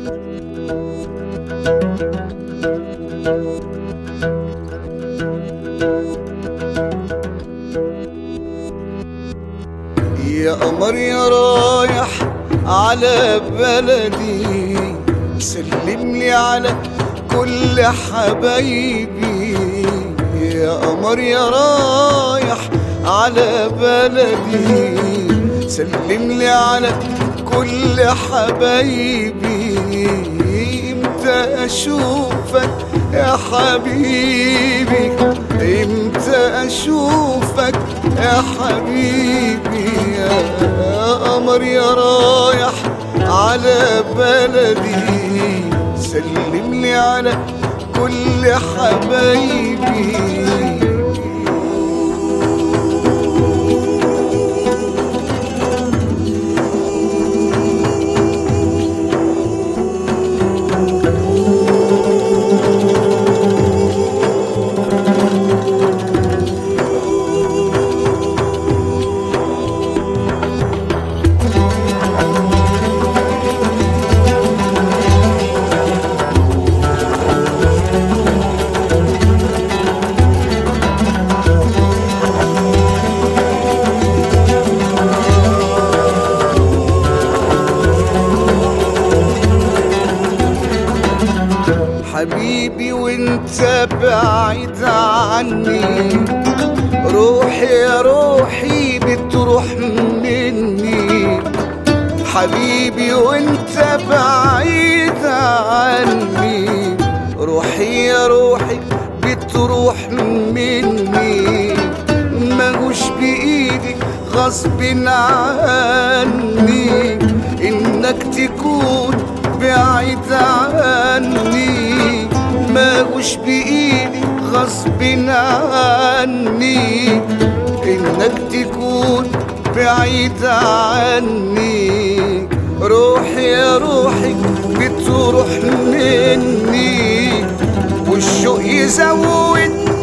يا قمر يا رايح على بلدي سلم لي على كل حبايبي يا قمر يا رايح على بلدي سلم لي على كل حبايبي امتى اشوفك يا حبيبي امتى اشوفك يا حبيبي يا قمر يا رايح على بلدي سلم لي على كل حبايبي حبيبي وانت بعيد عني روحي يا روحي بتروح مني حبيبي وانت بعيد عني روحي يا روحي بتروح مني ماهوش بإيدي غصب عني إنك تكون بعيد عني ماهوش بإيدي غصب عني إنك تكون بعيد عني روحي يا روحي بتروح مني والشوق يزود